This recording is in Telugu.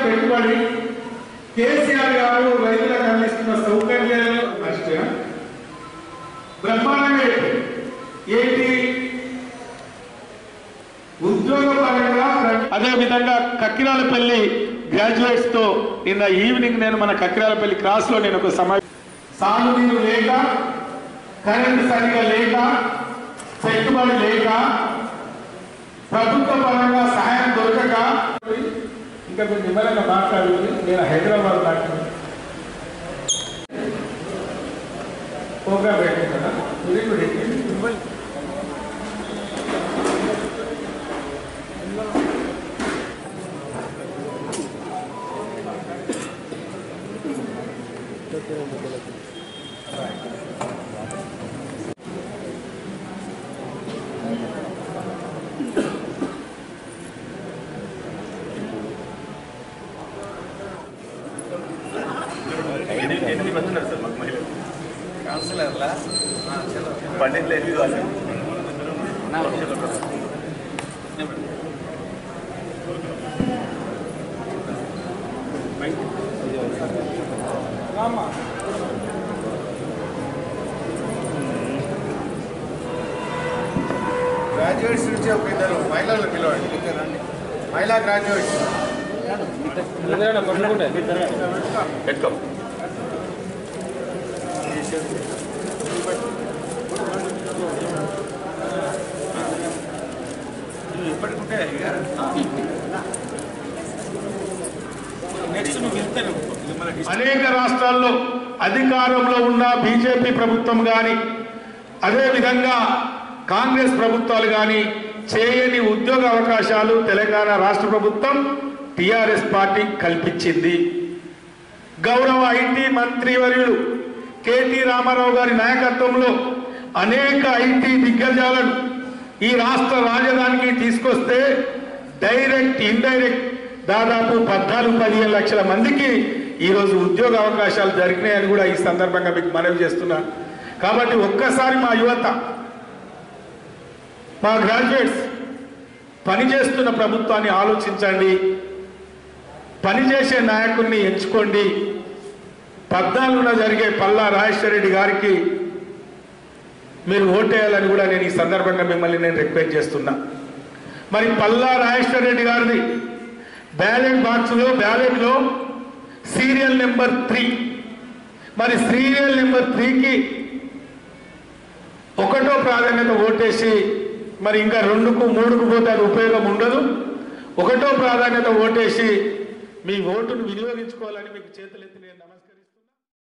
పెట్టుబడి కేసీఆర్ గారు రైతులకు అందిస్తున్న సౌకర్యాలు నష్టం బ్రహ్మాండంగా చెప్పారు. ఏంటి ఉద్యోగ పరంగా అదే విధంగా కక్కిరాలపల్లి గ్రాడ్యుయేట్స్ తో నిన్న ఈవినింగ్ నేను మన కక్కిరాలపల్లి క్రాస్ లో నేను ఒక సమావేశం సాగునీరు లేక కరెంటు సరిగా లేక పెట్టుబడి లేక ప్రభుత్వ పరంగా సహాయం దొరకక ఇంకా మీరు నిమ్మలంగా మాట్లాడి నేను హైదరాబాద్ దాకా ప్రోగ్రామ్ పెట్టింది కదా వెరీ గుడ్ ఎనిమిది మంది ఉన్నారు సార్ మాకు మహిళలు పండితులు ఎనిమిది వాళ్ళు గ్రాడ్యుయేట్స్ నుంచి ఒక ఇద్దరు మహిళలు పిలవండి మహిళా గ్రాడ్యుయేట్స్ పెట్టుకో ఇప్పటికుంటే నెక్స్ట్ నువ్వు వెళ్తాను అనేక రాష్ట్రాల్లో అధికారంలో ఉన్న బీజేపీ ప్రభుత్వం కానీ అదే విధంగా కాంగ్రెస్ ప్రభుత్వాలు కానీ చేయని ఉద్యోగ అవకాశాలు తెలంగాణ రాష్ట్ర ప్రభుత్వం టిఆర్ఎస్ పార్టీ కల్పించింది గౌరవ ఐటీ మంత్రివర్యులు కేటీ రామారావు గారి నాయకత్వంలో అనేక ఐటీ దిగ్గజాలను ఈ రాష్ట్ర రాజధానికి తీసుకొస్తే డైరెక్ట్ ఇండైరెక్ట్ దాదాపు పద్నాలుగు పదిహేను లక్షల మందికి ఈరోజు ఉద్యోగ అవకాశాలు జరిగినాయని కూడా ఈ సందర్భంగా మీకు మనవి చేస్తున్నాను కాబట్టి ఒక్కసారి మా యువత మా గ్రాడ్యుయేట్స్ పనిచేస్తున్న ప్రభుత్వాన్ని ఆలోచించండి పనిచేసే నాయకుడిని ఎంచుకోండి పద్నాలుగున జరిగే పల్లా రాజేశ్వర రెడ్డి గారికి మీరు ఓటేయాలని కూడా నేను ఈ సందర్భంగా మిమ్మల్ని నేను రిక్వెస్ట్ చేస్తున్నా మరి పల్లా రాజేశ్వర రెడ్డి గారిది బ్యాలెట్ బాక్స్లో బ్యాలెట్లో సీరియల్ నెంబర్ త్రీ మరి సీరియల్ నెంబర్ త్రీకి ఒకటో ప్రాధాన్యత ఓటేసి మరి ఇంకా రెండుకు మూడుకు పోతే అది ఉపయోగం ఉండదు ఒకటో ప్రాధాన్యత ఓటేసి మీ ఓటును వినియోగించుకోవాలని మీకు చేతులెత్తి నేను నమస్కారం